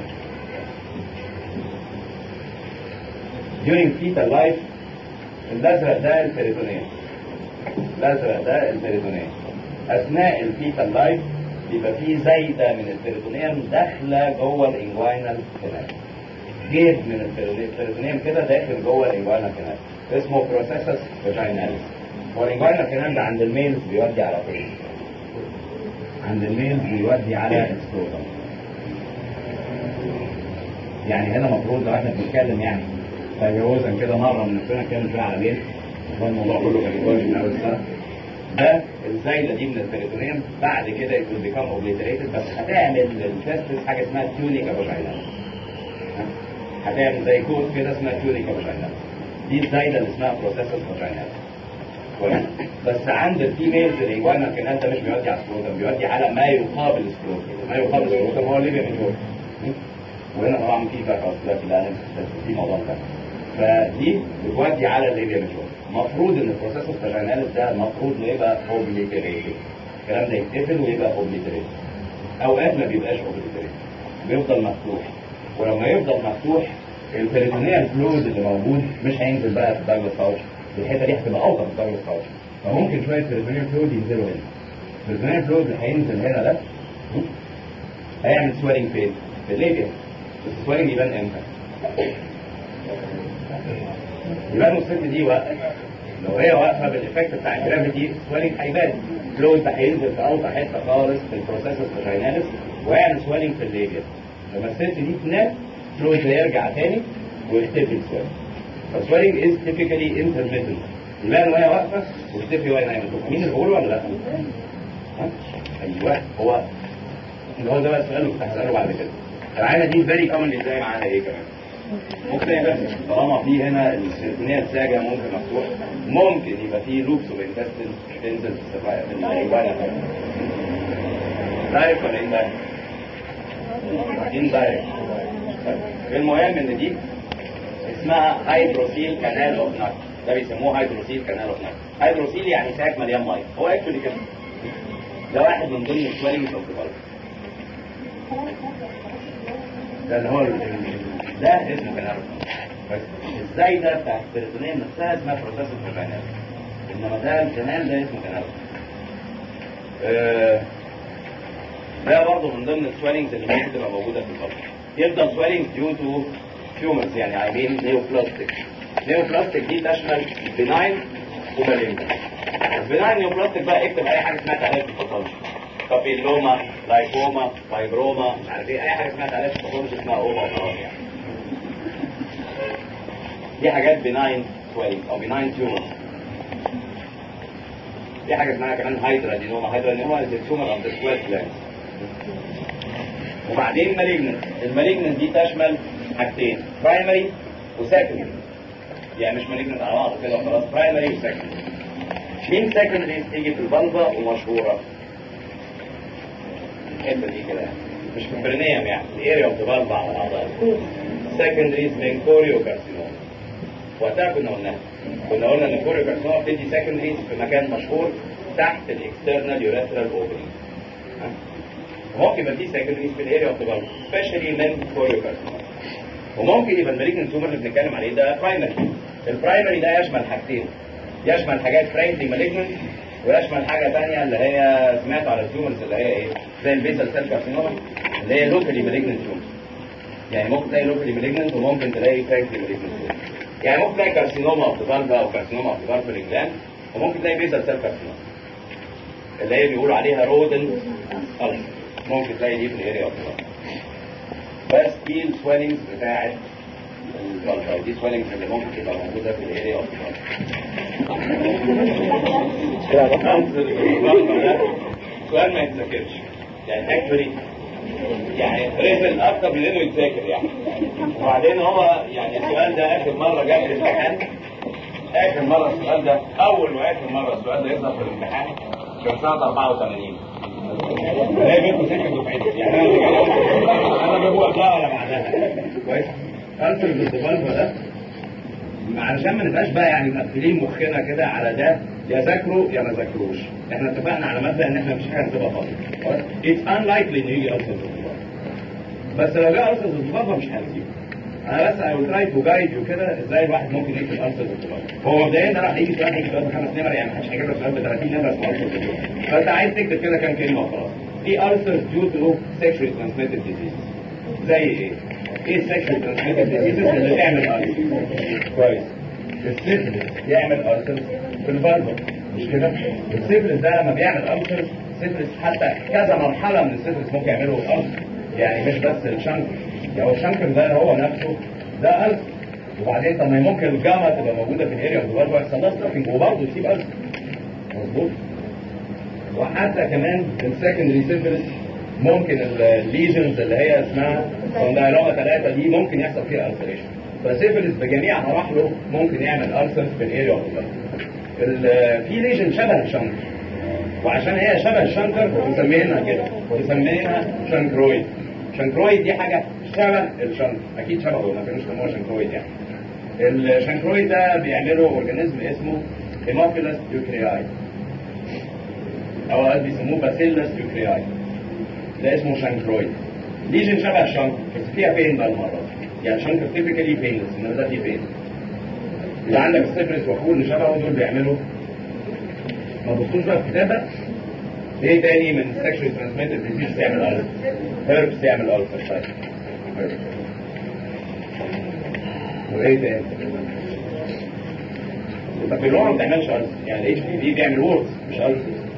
during fetal life الازرق ده البريتونيوم الازرق ده البريتونيوم اثناء الفيتال لايف بيبقى فيه زايده من البريتونيوم داخله جوه الانجوينال كانال جيب من البريتونيوم كده داخل جوه الانجوينال كانال اسمه بروسيسس فاجيناليس هو الانجوينال كانال ده عند الميلز بيودي على طول عند الميلز بيودي على السكروتم يعني هنا المفروض لو احنا بنتكلم يعني تجاوزا كده مره من نفسنا كان شويه على بيت هو الموضوع كله كان يقول من اول السنه ده الزايده دي من البريتونيوم بعد كده يكون بيكم اوبليتريتد بس هتعمل للتستس حاجه اسمها تيونيكا فاجينال هتعمل زي كود كده اسمها تيونيكا فاجينال دي الزايده اللي اسمها بروسيسس فاجينال كويس بس عند الفيميلز الانجوانا كانال ده مش بيودي على السكروتم بيودي على ما يقابل السكروتم ما يقابل السكروتم هو الليبيا ميجور وهنا طبعا في فرق دلوقتي لا في موضوع ثاني فدي بتودي على الليبيا ميجور المفروض ان البروسيس الفاجيناليس ده المفروض انه يبقى اوبليتريتد الكلام ده يتقفل ويبقى اوبليتريتد اوقات ما بيبقاش اوبليتريتد بيفضل مفتوح ولما يفضل مفتوح البريتونيال فلويد اللي موجود مش هينزل بقى في الدايلس باوش الحته دي هتبقى اوطى في الدايلس باوش فممكن شويه بريتونيال فلويد ينزلوا هنا البريتونيال فلويد اللي هينزل هنا ده هيعمل سويلنج فين؟ في الليبيا بس السويلنج يبان امتى؟ يبان الست دي واقفه لو هي واقفه بالافكت بتاع الجرافيتي سويلنج هيبان فلويد هينزل في اوطى حته خالص في البروسيس الفاجيناليس ويعمل سويلنج في الليبيا لما الست دي تنام فلويد هيرجع تاني ويختفي السويلنج فالسويلنج از تيبيكالي انترميتنت يبان وهي واقفه ويختفي وهي نايمه مين اللي بيقول ولا لا؟ ها؟ ايوه هو اللي هو ده بقى السؤال اللي كنت هساله بعد كده العينه دي فيري كومن ازاي معاها ايه كمان؟ ممكن يبقى طالما في هنا السيرتونيه الساجه ممكن مفتوح ممكن يبقى في لوبس اوف انتستين تنزل في السفاية في الايوانا دايركت ولا اندايركت؟ اندايركت المهم ان دي اسمها هيدروسيل كانال اوف ناك ده بيسموه هيدروسيل كانال اوف ناك هيدروسيل يعني ساك مليان ميه هو اكشولي كده ده واحد من ضمن السويلنجز اوف ذا ده اللي هو ال- ال- ده اسمه كانال بس ازاي ده بتاع السيروتونين نفسها اسمها بروسيس الكانال انما ده الكانال ده اسمه كانال آه، ده برضه من ضمن السويلنجز اللي ممكن تبقى موجوده في البطن يفضل سويلنج ديو تو تيومرز يعني عايزين نيوبلاستيك نيوبلاستيك دي تشمل بناين ومالين البناين نيوبلاستيك بقى اكتب اي حاجه سمعت عليها في الباثولوجي بابيلوما لايكوما فايبروما مش عارف ايه اي حاجه سمعت عليها في الباثولوجي اسمها اوما وخلاص يعني دي حاجات بناين سويلنج او بناين تيومرز في حاجه اسمها كمان هايدرادينوما هايدرادينوما از تيومر اوف ذا سويت جلاند وبعدين مالجنت المالجنت دي تشمل حاجتين برايمري وسكندري يعني مش مالجنت على بعض كده وخلاص برايمري وسكندري مين سكندري تيجي في البلبة ومشهورة الحته دي كده مش في البرنيم يعني الاريا اوف ذا بلبة على بعضها سكندريز من كوريو كارسينوما وقتها كنا قلنا كنا قلنا ان الكوريو كارسينوما بتدي سكندريز في مكان مشهور تحت الاكسترنال يوريثرال اوبننج ممكن يبقى في سكندريز في الاريا اوف ذا بلب سبيشالي من كوريو كارسينوما وممكن يبقى المالجنت تومر اللي بنتكلم عليه ده برايمري البرايمري ده يشمل حاجتين يشمل حاجات فرانكلي مالجنت ويشمل حاجه ثانيه اللي هي سمعت على التيومرز اللي هي ايه زي البيزل سيل كارسينوما اللي هي لوكالي مالجنت تومر يعني ممكن تلاقي لوكالي مالجنت وممكن تلاقي فرانكلي مالجنت يعني ممكن تلاقي كارسينوما اوف ذا او كارسينوما اوف ذا جلاند وممكن تلاقي بيزل سيل كارسينوما اللي هي بيقولوا عليها رودن ألسر ممكن تلاقي دي في الاريا اوف بس دي السويلنجز بتاعت البلطة دي سويلنجز اللي ممكن تبقى موجودة في الاريا اوف سؤال ما يتذاكرش يعني اكشولي يعني ريفل اكتر من انه يتذاكر يعني وبعدين هو يعني السؤال ده اخر مره جاب في الامتحان اخر مره السؤال ده اول واخر مره السؤال ده يظهر في الامتحان كان سنه 84 هي بيكون سكه دفعتي يعني انا انا بقول قبلها ولا بعدها كويس انسر بالديفلوبر ده علشان ما نبقاش بقى يعني مقفلين مخنا كده على ده يا ذاكروا يا ما ذاكروش احنا اتفقنا على مبدا ان احنا مفيش حاجه هتبقى فاضيه اتس unlikely انه يجي ألسر بس لو جه ألسر الضباط مش هنسيبه انا بس I will try to guide you كده ازاي الواحد ممكن يكتب ألسر الضباط هو مبدئيا ده راح يجي سؤال هيجي سؤال بخمس نمر يعني محدش هيجيب لك سؤال ب 30 نمره اسمه ألسر الضباط فانت عايز تكتب كده كام كلمه وخلاص في ألسر due to sexually transmitted disease زي ايه؟ ايه السكشوال ترانسميتد ديزيزز اللي تعمل ألسر كويس السيفلس يعمل ألسر في الفالفا مش كده؟ السيفلس ده لما بيعمل ألسر السيفلس حتى كذا مرحلة من السيفلس ممكن يعملوا ألسر يعني مش بس الشنكر يعني هو الشنكر ده هو نفسه ده ألسر وبعدين طب ما ممكن الجاما تبقى موجودة في الاريا والفالفا يحصل لها ستوكينج وبرضه تسيب ألسر مظبوط وحتى كمان السكندري سيفلس ممكن الليجنز اللي هي اسمها كوندايلوما ثلاثة دي ممكن يحصل فيها ألسريشن فسيفلس بجميع مراحله ممكن يعمل ألسر في الاريا والفالفا في ليجن شبه الشنكر وعشان هي شبه الشنكر بنسميها كده بنسميها شنكرويد شنكرويد دي حاجة شبه الشنكر أكيد شبهه ما كانوش سموها شنكرويد يعني الشنكرويد ده بيعملوا اورجانيزم اسمه هيموفيلس يوكرياي او بيسموه باسيلس يوكرياي ده اسمه شانكرويد ليجن شبه الشنكر بس فيها بين بقى المره دي يعني الشنكر تيبيكالي بينلس انما ده فيه بين يبقى عندك السيفلس وكل اللي شبهه دول بيعملوا ما تبصوش بقى في الكتاب ده ايه تاني من السكشوال ترانسميتد ديزيز تعمل الف هيربس تعمل الف طيب وايه تاني البابيلوما ما بتعملش الف يعني الاتش بي في بيعمل وورز مش الف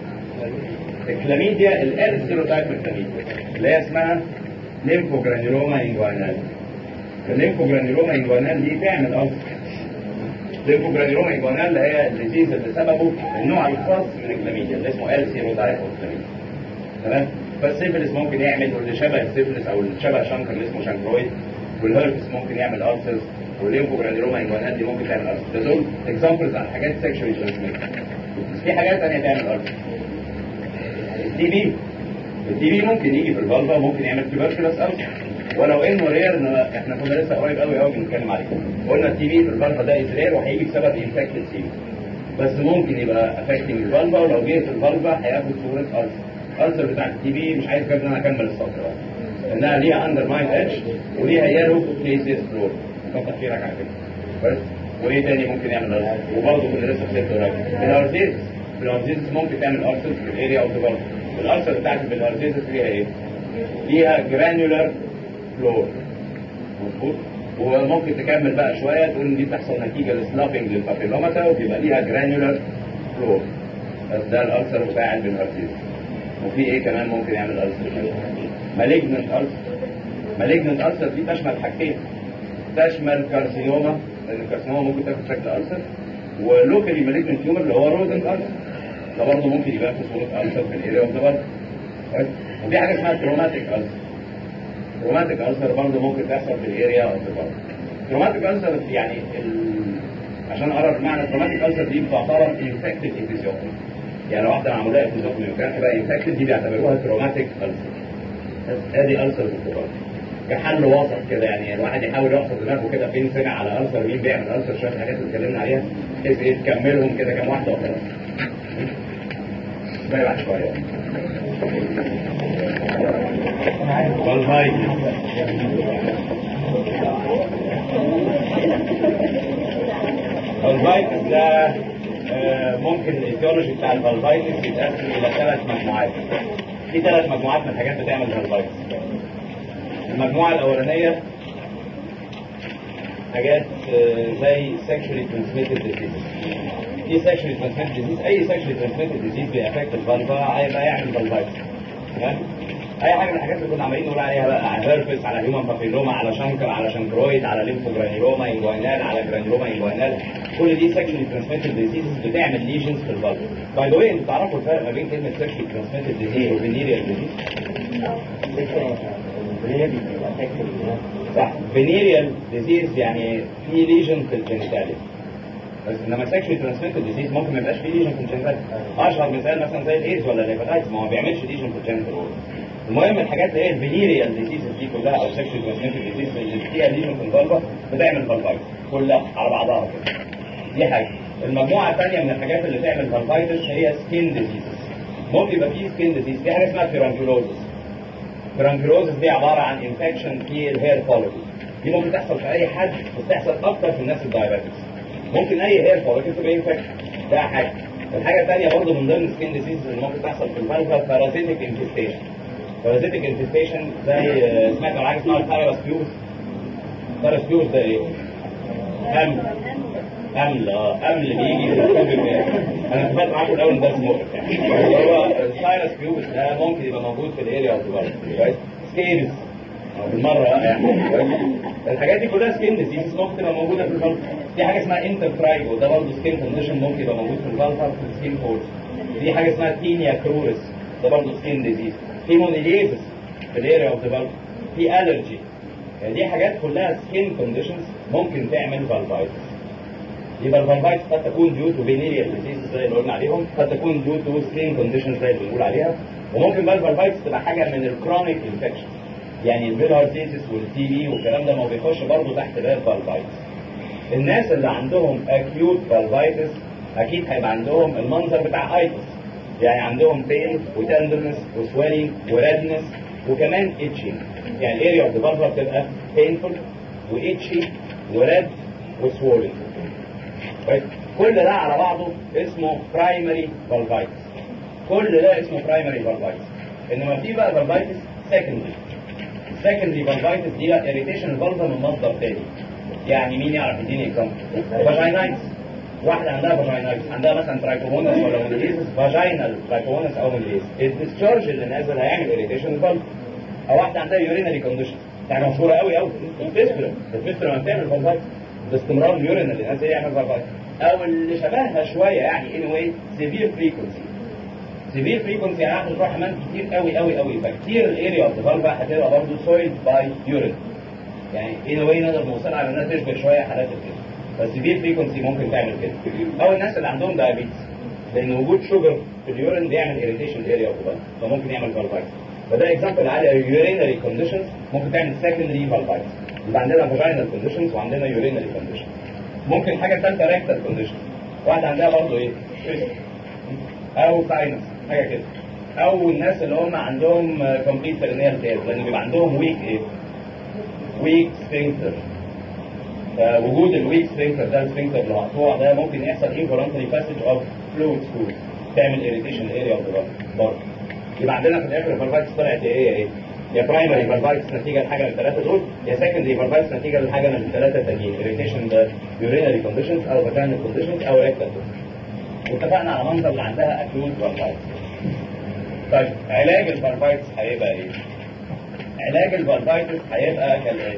الكلاميديا الال سيروتايب الكلاميديا اللي هي اسمها ليمفوجرانيلوما انجوانال الليمفوجرانيلوما انجوانال دي تعمل الف ليمفوجرانيلوما انجوانال اللي هي الديزيز اللي سببه النوع الخاص من الكلاميديا اللي اسمه ال سيروتايب الكلاميديا تمام فالسيفلس ممكن يعمل واللي شبه السيفلس او اللي شبه شانكر اللي اسمه شانكرويد والهيربس ممكن يعمل ألسرز والليمفوجرانيلوما انجوانال دي ممكن تعمل ألسرز ده دول اكزامبلز عن حاجات سكشوالي ترانسميتد بس في حاجات ثانيه تعمل ألسرز التي بي التي بي ممكن يجي في الفالفا ممكن يعمل تيبركلوس ألسر ولو انه رير ان احنا كنا لسه قريب قوي قوي بنتكلم عليه قلنا التي بي في الفالفا ده رير وهيجي بسبب انفكتد سي بس ممكن يبقى افكتنج الفالفا ولو جه في الفالفا هياخد صوره ألسر الألسر بتاع التي بي مش عايز كده ان انا اكمل السطر بقى انها ليها اندر مايند اتش وليها يالو كليسيس فلور كتر خيرك على كده بس وايه تاني ممكن يعمل ألسر وبرضه كنا لسه في ست قريب الارزيز الارزيز ممكن تعمل ألسر في الاريا اوف ذا الألسر بتاعت الارزيز فيها ايه؟ فيها جرانيولار فلور مظبوط وممكن تكمل بقى شويه تقول ان دي بتحصل نتيجه لسلافنج للبابيلوماتا وبيبقى ليها جرانيولار فلور بس ده الألسر بتاع الارزيز وفي ايه كمان ممكن يعمل ألسر مالجنت ألسر مالجنت ألسر دي تشمل حاجتين تشمل كارسينوما لان الكارسينوما ممكن تاخد شكل ألسر ولوكالي مالجنت تيومر اللي هو رودنت ألسر ده برضه ممكن يبقى في صورة ألسر في الاريا اوف ذا وفي حاجة اسمها تروماتيك ألسر تروماتيك ألسر برضه ممكن تحصل في الاريا اوف ذا تروماتيك ألسر يعني ال... عشان اقرب معنى تروماتيك ألسر دي بتعتبر انفكتد انفيزيوم يعني واحدة معمولة انفيزيوم وكان تبقى انفكتد دي بيعتبروها تروماتيك ألسر ادي ألسر في الكبار كحل وسط كده يعني الواحد يحاول يحصل دماغه كده فين سمع على ألسر مين بيعمل ألسر شوية حاجات اللي اتكلمنا عليها بحيث ايه تكملهم كده كام واحدة وخلاص باقي واحد شوية والفايتس الفايتس ده آه، ممكن الايديولوجي بتاع الفالفايتس يتقسم الى ثلاث مجموعات في ثلاث مجموعات من الحاجات بتعمل الفالفايتس المجموعة الأولانية حاجات آه، زي sexually transmitted disease في sexually transmitted disease أي sexually transmitted disease بيأفكت الفالفا هيبقى يعمل فالفايتس تمام اي حاجه من الحاجات اللي كنا عمالين نقول عليها بقى على هيربس على هيومن بابيلوما على شنكر على شنكرويد على ليمفوجرانيلوما انجوينال على جرانيلوما انجوينال كل دي سكشوالي ترانسميتد ديزيز بتعمل ليجنز في البلد باي ذا واي انتوا تعرفوا الفرق ما بين كلمه سكشوالي ترانسميتد ديزيز وفينيريال ديزيز صح فينيريال ديزيز يعني في ليجن في الجينيتاليا بس انما سكشوالي ترانسميتد ديزيز ممكن ما يبقاش في ليجن في الجينيتاليا اشهر مثال مثلا زي الايدز ولا الهيباتايتس ما هو ما بيعملش ليجن في الجينيتال المهم الحاجات اللي هي الفينيريال ديزيز دي كلها او سكشوال ترانسميتد ديزيز اللي فيها ليجن في الفالفا بتعمل فالفايتس كلها على بعضها كده دي حاجه المجموعه الثانيه من الحاجات اللي تعمل فالفايتس هي سكين ديزيز ممكن يبقى فيه سكين ديزيز في حاجه اسمها فيرانكيولوزس فيرانكيولوزس دي عباره عن انفكشن في الهير فوليكل دي ممكن تحصل في اي حد وبتحصل اكتر في الناس الدايابيتكس ممكن اي هير فوليكل تبقى انفكشن ده حاجه الحاجه الثانيه برضه من ضمن السكين ديزيز اللي ممكن تحصل في الفالفا بارازيتيك انفستيشن بارازيتيك انفستيشن زي سمعت عن حاجه اسمها الباراسبيوس الباراسبيوس ده ايه؟ امل امل اه امل بيجي في الكتب انا اتفقت معاكم الاول ده اسمه يعني هو السايرس بيوبس ده ممكن يبقى موجود في الاريا اوف ذا سكيلز بالمره يعني الحاجات دي كلها سكين ديزيز ممكن تبقى موجوده في الفالفا في حاجه اسمها انترفرايجو ده برضه سكين كونديشن ممكن يبقى موجود في الفالفا في السكين فورس في حاجه اسمها تينيا كرورس ده برضه سكين ديزيز في مونيليزس في الاريا اوف ذا في الرجي يعني دي حاجات كلها سكين كونديشنز ممكن تعمل فالفايتس يبقى الفالفايتس قد تكون ديو تو فينيريال ديزيز زي اللي قلنا عليهم قد تكون ديو تو سكين كونديشنز زي اللي بنقول عليها وممكن بقى الفالفايتس تبقى حاجه من الكرونيك انفكشن يعني الفيلارزيتس والتي بي والكلام ده ما بيخش برضه تحت باب فالفايتس الناس اللي عندهم اكيوت فالفايتس اكيد هيبقى عندهم المنظر بتاع ايتس يعني عندهم بين وتندرنس وسويلنج وريدنس وكمان اتشنج يعني الاريا اوف ذا فالفا بتبقى بينفول واتشي وريد وسوولنج كويس كل ده على بعضه اسمه برايمري فالفايتس كل ده اسمه برايمري فالفايتس انما في بقى فالفايتس سكندري السكندري فالفايتس دي بقى اريتيشن الفالفا من مصدر تاني يعني مين يعرف يديني اكزامبل فاجينايتس واحده عندها فاجينايتس عندها مثلا ترايكومونس ولا مونيليزس فاجينال ترايكومونس او مونيليزس الديسشارج اللي نازل هيعمل اريتيشن الفالفا او واحده عندها يورينري كونديشن يعني مشهوره قوي قوي الفيسترا الفيسترا لما بتعمل فالفايتس باستمرار اليورين اللي نازل يعمل فالفايتس او اللي شبهها شويه يعني اني واي سيفير فريكونسي سيفير فريكونسي يعني هاخد روح حمام كتير قوي قوي قوي فكتير الاريا اوف ذا فالفا هتبقى برضه سويد باي يورين يعني اني واي نقدر نوصلها على انها تشبه شويه حالات الكده فالسيفير فريكونسي ممكن تعمل كده او الناس اللي عندهم دايابيتس لان وجود شوجر في اليورين بيعمل اريتيشن الاريا اوف ذا فالفا فممكن يعمل فالفايتس فده اكزامبل على يورينري كونديشنز ممكن تعمل سكندري فالفايتس يبقى عندنا فاجينال كونديشنز وعندنا يورينري كونديشنز ممكن حاجه ثالثه ريكتال كونديشن واحده عندها برضه ايه او ساينس حاجه كده او الناس اللي هم عندهم كومبليت سيرينيال تيل لان بيبقى عندهم ويك ايه ويك سفنكتر فوجود الويك سفنكتر ده السفنكتر اللي مقطوع ده ممكن يحصل انفولنتري باسج اوف فلويد سكول تعمل اريتيشن اريا اوف ذا برضه يبقى عندنا في الاخر الفالفايتس طلعت ايه ايه يا برايمري فالفايتس نتيجه لحاجه من الثلاثه دول يا سكندري فالفايتس نتيجه لحاجه من الثلاثه التانيين اريتيشن ده يورينري كونديشنز او فاجينال كونديشنز او ريكتال واتفقنا على منظر اللي عندها اكيوت فالفايتس طيب علاج الفالفايتس هيبقى ايه؟ علاج الفالفايتس هيبقى كالاتي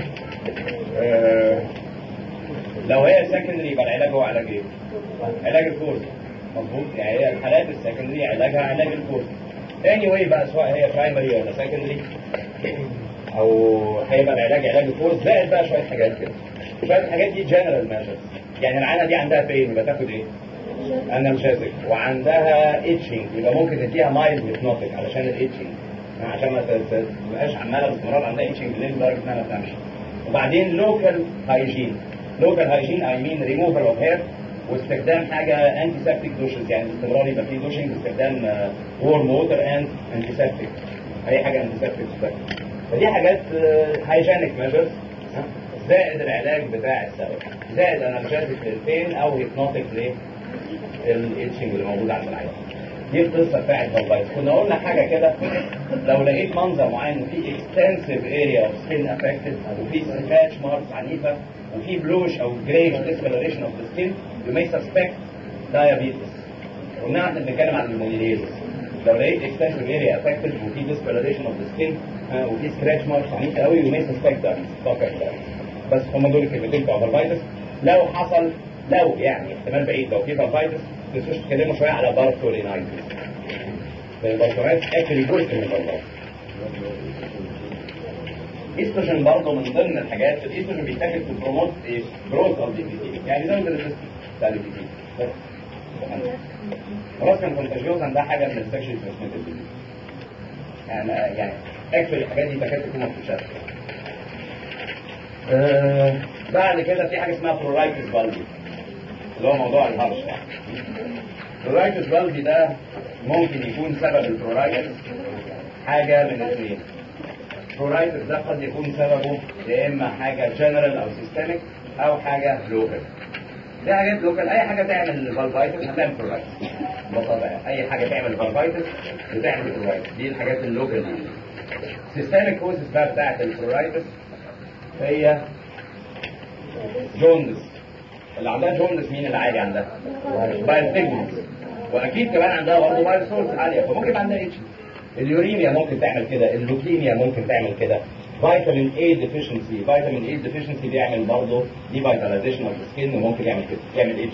آه لو هي سكندري يبقى العلاج هو علاج ايه؟ علاج الكورس مظبوط يعني هي الحالات السكندري علاجها علاج الكورس اني واي بقى سواء هي برايمري ولا سكندري او هيبقى العلاج علاج الكورس زائد بقى شويه حاجات كده شويه الحاجات دي جنرال ميجرز يعني العينه دي عندها بين يبقى تاخد ايه؟ انالجيزك وعندها اتشنج يبقى ممكن تديها مايلد هيبنوتيك علشان الاتشنج عشان ما تبقاش عماله باستمرار عندها اتشنج بالليل لدرجه انها ما تنامش وبعدين لوكال هايجين لوكال هايجين اي مين ريموفال اوف هير واستخدام حاجه انتي سبتيك دوشز يعني باستمرار يبقى في دوشنج باستخدام وورم ووتر اند انتي سبتيك اي حاجه انتي سبتيك فدي حاجات هايجينيك ميجرز زائد العلاج بتاع السبب زائد انالجيزك للبين او هيبنوتيك للاتشنج اللي موجود عند العيان دي القصه بتاعت فالفايتس كنا قلنا حاجه كده لو لقيت منظر معين وفي اكستنسيف اريا اوف سكين افكتد وفي سكاتش ماركس عنيفه وفي بلوش او جريش ديسكولريشن اوف ذا سكين يو ماي سسبكت دايابيتس قلنا احنا بنتكلم عن المونيليزس لو لقيت اكستنسيف اريا افكتد وفي ديسكولريشن اوف ذا سكين وفي سكراتش ماركس عنيفه قوي يو ماي سسبكت دايابيتس بس هم دول الكلمتين بتوع فالفايتس لو حصل لو يعني احتمال بعيد لو في فالفايتس ما تنسوش تتكلموا شويه على بارتولينايتس البارتولينايتس اكشلي جزء من الفالفايتس ايستروجين برضه من ضمن الحاجات الايستروجين بيتاخد في بروموت ايه؟ جروث اوف دي بي تي يعني زي الريزيست بتاع الدي بي تي خلاص كان كونتاجيوزا ده حاجه من السكشن ترانسميتد ديزيز يعني يعني اكشلي الحاجات دي تكاد تكون ما بتتشافش آه بعد كده في حاجه اسمها برورايتس بالبي اللي هو موضوع الهرش يعني برورايتس بالبي ده ممكن يكون سبب البرورايتس حاجه من الاثنين برورايتس ده قد يكون سببه يا اما حاجه جنرال او سيستميك او حاجه لوكال دي حاجات لوكال اي حاجه تعمل فالفايتس هتعمل برورايتس ببساطه يعني. اي حاجه تعمل فالفايتس بتعمل برورايتس دي الحاجات اللوكال دي سيستميك كوزز بقى بتاعت البرورايتس هي جوندس اللي عندها جوندس مين اللي عالي عندها؟ بايل بيجمنتس واكيد كمان عندها برضه بايل سورس عاليه فممكن يبقى عندها اتش اليوريميا ممكن تعمل كده اللوكيميا ممكن تعمل كده فيتامين اي ديفيشنسي فيتامين اي ديفيشنسي بيعمل برضه دي فيتاليزيشن اوف سكين وممكن يعمل كده يعمل اتش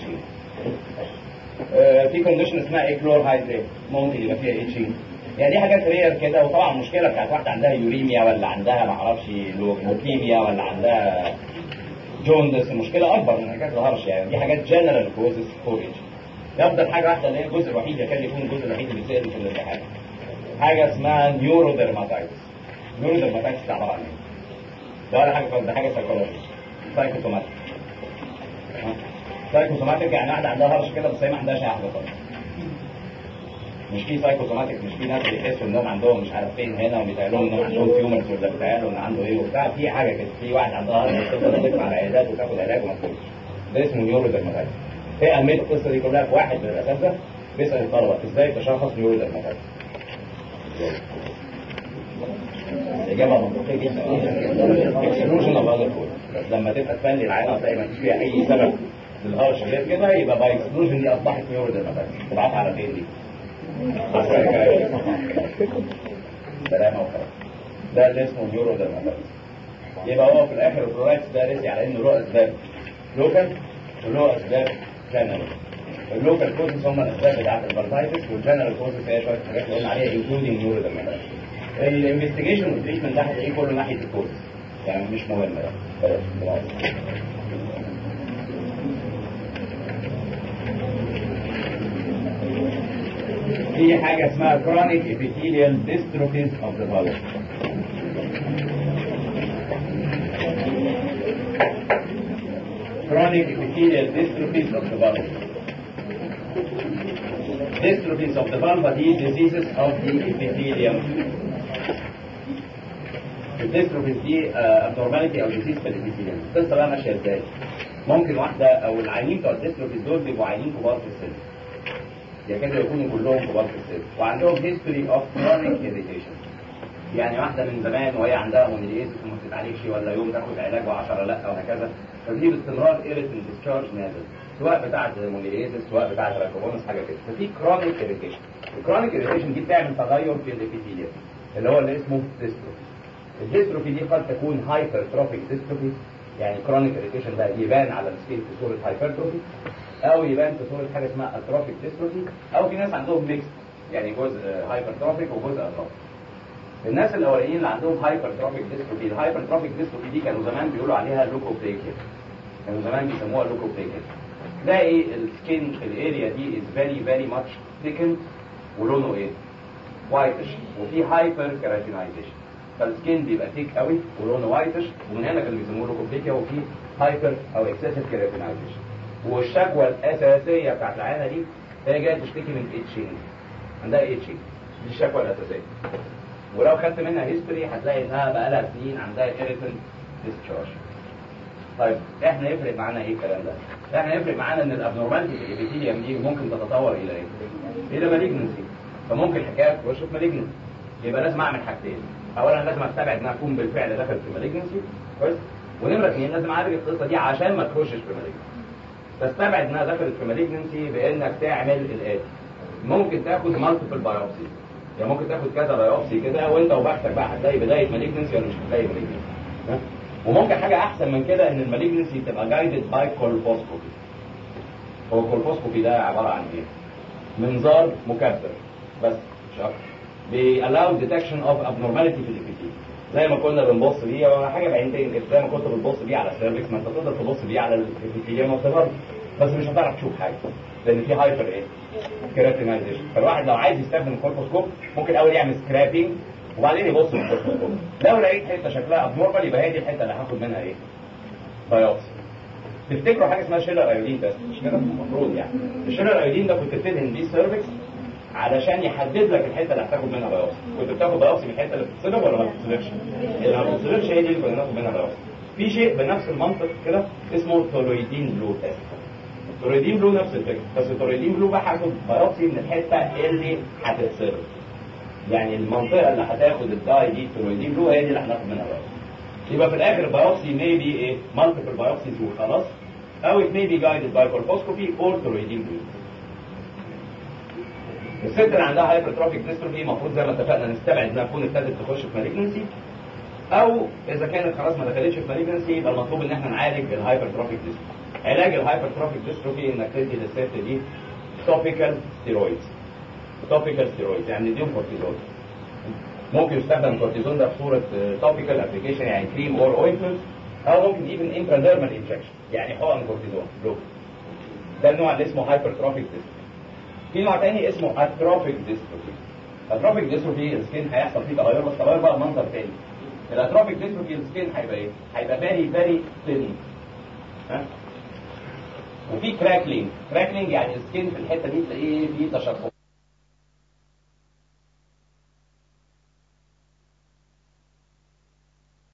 في كونديشن اسمها ايه كلور هايدريت ممكن يبقى فيها اتش يعني دي حاجات رير كده وطبعا المشكله بتاعت واحده عندها يوريميا ولا عندها ما اعرفش لوكيميا ولا عندها جوندس المشكله اكبر من حاجات الهرش يعني دي حاجات جنرال كوزز فور اتش يفضل حاجه واحده اللي هي الجزء الوحيد يكاد يكون الجزء الوحيد اللي بيتسال في الامتحان حاجه اسمها نيورو ديرماتايتس نيورو ديرماتايتس ده عباره عن ايه؟ ده ولا حاجه ده حاجه سايكولوجي سايكوسوماتيك سايكوسوماتيك يعني واحده عندها هرش كده بس هي ما عندهاش اي حاجه خالص مش في سايكوسوماتيك مش في ناس بيحسوا انهم عندهم مش عارف فين هنا وبيتقال لهم انهم عندهم تيومرز ولا بيتقال ان عنده ايه وبتاع في حاجه كده في واحد عندها هرش تفضل تدفع على العيادات وتاخد علاج وما تفوتش ده اسمه نيورو ديرماتايتس ايه اهميه القصه دي كلها في واحد من الاساتذه بيسال الطلبه ازاي تشخص نيورو ديرماتايتس الإجابة منطقية جدا exclusion of other cause بس لما تبقى تفني العينة هتلاقي ما فيش فيها أي سبب للهرش غير كده يبقى باي exclusion دي أصبحت نيورو ديرماتايتس تبعتها على فين دي؟ سلامة وخلاص ده اللي اسمه نيورو ديرماتايتس يبقى هو في الآخر البرورايتس ده رسي على إنه له أسباب لوكال وله أسباب جنرال اللوكال كوزز هم الأسباب بتاعت البرتايتس والجنرال كوزز هي شوية حاجات اللي قلنا عليها including نيورو ديرماتايتس الانفستيجيشن والتريتمنت ده هتلاقيه كله ناحيه الكورس يعني مش مهم ده بلاش بلاش. في حاجه اسمها chronic epithelial dystrophies of the bowel chronic epithelial dystrophies of the bowel dystrophies of the vulva دي diseases of the epithelium الديستروفيز دي ابنورماليتي او ديزيز في الابيثيليوم القصه بقى ماشيه ازاي؟ ممكن واحده او العيانين بتوع الديستروفيز دول بيبقوا عيانين كبار في السن يكادوا يكونوا كلهم كبار في السن وعندهم هيستوري اوف كرونيك اريتيشن يعني واحده من زمان وهي عندها مونيليزيس وما بتتعالجش ولا يوم تاخد علاج و10 لا وهكذا فدي باستمرار ايريتن ديسشارج نازل سواء بتاعت مونيليزيس سواء بتاعت راكوبونس حاجه كده ففي كرونيك اريتيشن الكرونيك اريتيشن دي بتعمل تغير في الابيثيليوم اللي هو اللي اسمه ديستروفي الديستروفي دي قد تكون هايبرتروفيك ديستروفي يعني كرونيك اريتيشن ده يبان على السكين في صوره هايبرتروفي او يبان في صوره حاجه اسمها اتروفيك ديستروفي او في ناس عندهم ميكس يعني جزء هايبرتروفيك وجزء اتروفيك الناس الاولانيين اللي عندهم هايبرتروفيك ديستروفي الهايبرتروفيك ديستروفي دي كانوا زمان بيقولوا عليها لوكوبليكيا كانوا زمان بيسموها لوكوبليكيا تلاقي السكين الاريا دي از فيري فيري ماتش ثيكن ولونه ايه؟ وايتش وفي هايبر كيراتينايزيشن فالسكين بيبقى ثيك قوي ولونه وايتش ومن هنا كانوا بيسموه لوكوبليكيا وفي هايبر او اكسسيف كيراتينايزيشن والشكوى الاساسيه بتاعت العينه دي هي جايه تشتكي من اتشينج عندها اتشينج دي الشكوى الاساسيه ولو خدت منها هيستوري هتلاقي انها بقى لها سنين عندها ايريتن ديسشارج طيب احنا يفرق معانا ايه الكلام ده؟ احنا يفرق معانا ان الابنورماليتي في الابيثيليوم دي ممكن تتطور الى ايه؟ الى مالجنسي فممكن حكايه تخش في مالجنسي يبقى لازم اعمل حاجتين اولا لازم استبعد انها تكون بالفعل دخلت في مالجنسي كويس ونمره اثنين لازم اعالج القصه دي عشان ما تخشش في مالجنسي تستبعد انها دخلت في مالجنسي بانك تعمل الاتي ممكن تاخد مالتيبل بايوبسي يعني ممكن تاخد كذا بايوبسي كده وانت وبحثك بقى هتلاقي بدايه مالجنسي ولا مش هتلاقي مالجنسي وممكن حاجه احسن من كده ان المالجنسي تبقى جايدد باي كولفوسكوبي هو الكولفوسكوبي ده عباره عن ايه؟ منظار مكبر بس مش اكتر بيالاو ديتكشن اوف ابنورماليتي في الابيثيل زي ما كنا بنبص بيه ولا حاجه بعينتين كده زي ما كنت بتبص بيه على السيرفكس ما انت تقدر تبص بيه على الابيثيليوم اوف بس مش هتعرف تشوف حاجه لان في هايبر ايه؟ كيراتينايزيشن فالواحد لو عايز يستخدم الكولفوسكوب ممكن اول يعمل سكرابينج وبعدين يبص في الكولفوسكوب لو لقيت حته شكلها ابنورمال يبقى هي دي الحته اللي هاخد منها ايه؟ بايوبسي تفتكروا حاجه اسمها شيلر ايودين بس مش كده المفروض يعني الشيلر ايودين ده كنت بتدهن بيه سيرفكس علشان يحدد لك الحته اللي هتاخد منها بايوبسي كنت بتاخد بايوبسي من الحته اللي بتتصلب ولا ما بتتصلبش اللي ما بتتصلبش هي دي اللي كنا بناخد منها بايوبسي في شيء بنفس المنطق كده اسمه تولويدين بلو تيست التولويدين بلو نفس الفكره بس التولويدين بلو بقى هاخد بايوبسي من الحته اللي هتتصلب يعني المنطقه اللي هتاخد الداي دي التولويدين بلو هي دي اللي هناخد منها بايوبسي يبقى في الاخر البايوبسي may be ايه multiple biopsies وخلاص او it may be guided by colposcopy or toroidine blue الست اللي عندها هايبرتروفيك ديستروفي المفروض زي ما اتفقنا نستبعد انها تكون ابتدت تخش في مالجنسي او اذا كانت خلاص ما دخلتش في مالجنسي يبقى المطلوب ان احنا نعالج الهايبرتروفيك ديستروفي علاج الهايبرتروفيك ديستروفي انك تدي للست دي توبيكال ستيرويدز توبيكال ستيرويدز يعني نديهم كورتيزون ممكن يستخدم كورتيزون ده في صوره توبيكال ابلكيشن يعني كريم اور اوينتمنت او ممكن ايفن انتراديرمال انجكشن يعني حقن كورتيزون لوك ده النوع اللي اسمه هايبرتروفيك ديستروفي في نوع تاني اسمه اتروفيك ديستروفي اتروفيك ديستروفي السكين هيحصل فيه تغير بس تغير بقى منظر تاني الاتروفيك ديستروفي السكين هيبقى ايه؟ هيبقى فيري فيري ثين ها وفي كراكلينج كراكلينج يعني السكين في الحته دي تلاقيه فيه تشقق